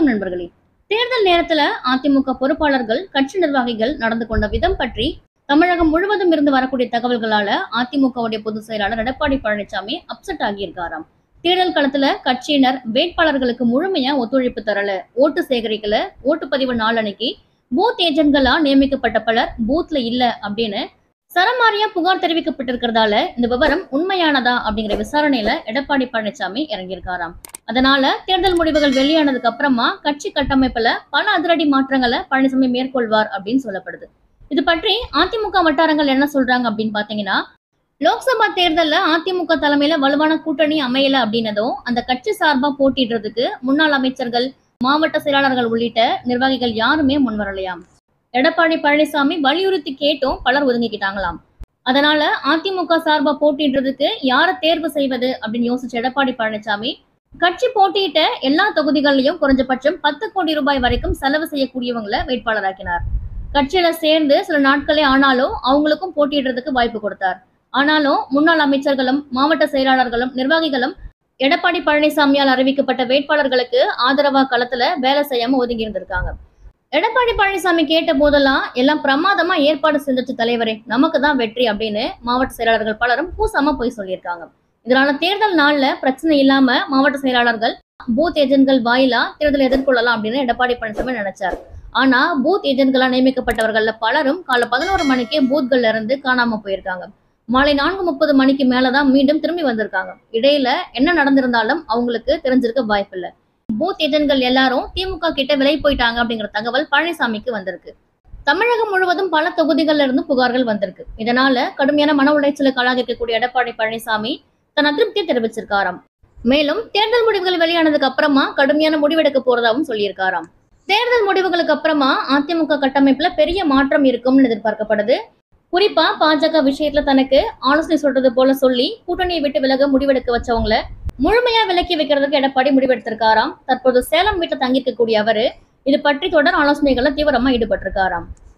வணக்கம் நண்பர்களே தேர்தல் நேரத்துல அதிமுக பொறுப்பாளர்கள் கட்சி நிர்வாகிகள் நடந்து கொண்ட விதம் பற்றி தமிழகம் முழுவதும் இருந்து வரக்கூடிய தகவல்களால அதிமுகவுடைய பொதுச் செயலாளர் எடப்பாடி பழனிசாமி அப்செட் ஆகியிருக்காராம் தேர்தல் களத்துல கட்சியினர் வேட்பாளர்களுக்கு முழுமையா ஒத்துழைப்பு தரல ஓட்டு சேகரிக்கல ஓட்டுப்பதிவு நாளன்னைக்கு பூத் ஏஜென்ட்களா நியமிக்கப்பட்ட பலர் பூத்ல இல்ல அப்படின்னு சரமாரியா புகார் தெரிவிக்கப்பட்டிருக்கிறதால இந்த விவரம் உண்மையானதா அப்படிங்கிற விசாரணையில எடப்பாடி பழனிசாமி இறங்கியிருக்காராம் அதனால தேர்தல் முடிவுகள் வெளியானதுக்கு அப்புறமா கட்சி கட்டமைப்புல பல அதிரடி மாற்றங்களை பழனிசாமி மேற்கொள்வார் அப்படின்னு சொல்லப்படுது இது பற்றி அதிமுக வட்டாரங்கள் என்ன சொல்றாங்க அப்படின்னு பாத்தீங்கன்னா லோக்சபா தேர்தல்ல அதிமுக தலைமையில வலுவான கூட்டணி அமையல அப்படின்னதும் அந்த கட்சி சார்பா போட்டிடுறதுக்கு முன்னாள் அமைச்சர்கள் மாவட்ட செயலாளர்கள் உள்ளிட்ட நிர்வாகிகள் யாருமே முன்வரலையாம் எடப்பாடி பழனிசாமி வலியுறுத்தி கேட்டும் பலர் ஒதுங்கிக்கிட்டாங்களாம் அதனால அதிமுக சார்பா போட்டிடுறதுக்கு யாரை தேர்வு செய்வது அப்படின்னு யோசிச்ச எடப்பாடி பழனிசாமி கட்சி போட்டியிட்ட எல்லா தொகுதிகளிலும் குறைஞ்சபட்சம் பத்து கோடி ரூபாய் வரைக்கும் செலவு செய்யக்கூடியவங்களை வேட்பாளராக்கினார் கட்சியில சேர்ந்து சில நாட்களே ஆனாலும் அவங்களுக்கும் போட்டியிடுறதுக்கு வாய்ப்பு கொடுத்தார் ஆனாலும் முன்னாள் அமைச்சர்களும் மாவட்ட செயலாளர்களும் நிர்வாகிகளும் எடப்பாடி பழனிசாமியால் அறிவிக்கப்பட்ட வேட்பாளர்களுக்கு ஆதரவா களத்துல வேலை செய்யாம ஒதுங்கி இருந்திருக்காங்க எடப்பாடி பழனிசாமி கேட்ட போதெல்லாம் எல்லாம் பிரமாதமா ஏற்பாடு செஞ்சிச்சு தலைவரே நமக்கு தான் வெற்றி அப்படின்னு மாவட்ட செயலாளர்கள் பலரும் பூசமா போய் சொல்லியிருக்காங்க இதனால தேர்தல் நாள்ல பிரச்சனை இல்லாம மாவட்ட செயலாளர்கள் பூத் ஏஜென்ட்கள் வாயிலா தேர்தலை எதிர்கொள்ளலாம் அப்படின்னு எடப்பாடி பழனிசாமி நினைச்சார் ஆனா பூத் ஏஜென்ட்களா நியமிக்கப்பட்டவர்கள்ல பலரும் காலை பதினோரு மணிக்கே பூத்கள்ல இருந்து காணாம போயிருக்காங்க மாலை நான்கு முப்பது மணிக்கு மேலதான் மீண்டும் திரும்பி வந்திருக்காங்க இடையில என்ன நடந்திருந்தாலும் அவங்களுக்கு தெரிஞ்சிருக்க வாய்ப்பில்லை பூத் ஏஜென்ட்கள் எல்லாரும் திமுக கிட்ட விலை போயிட்டாங்க அப்படிங்கிற தகவல் பழனிசாமிக்கு வந்திருக்கு தமிழகம் முழுவதும் பல தொகுதிகள்ல இருந்து புகார்கள் வந்திருக்கு இதனால கடுமையான மன உளைச்சலுக்கு ஆளாகிருக்கக்கூடிய எடப்பாடி பழனிசாமி தன் அதிருப்தியை தெரிவிச்சிருக்காராம் மேலும் தேர்தல் முடிவுகள் வெளியானதுக்கு அப்புறமா கடுமையான முடிவெடுக்க போறதாவும் சொல்லியிருக்காராம் தேர்தல் முடிவுகளுக்கு அப்புறமா அதிமுக கட்டமைப்புல பெரிய மாற்றம் இருக்கும்னு எதிர்பார்க்கப்படுது குறிப்பா பாஜக விஷயத்துல தனக்கு ஆலோசனை சொல்றது போல சொல்லி கூட்டணியை விட்டு விலக முடிவெடுக்க வச்சவங்கள முழுமையா விலக்கி வைக்கிறதுக்கு எடப்பாடி முடிவெடுத்திருக்காராம் தற்போது சேலம் வீட்டுல தங்கியிருக்கக்கூடிய அவரு இது பற்றி தொடர் ஆலோசனைகளை தீவிரமா ஈடுபட்டிருக்காராம்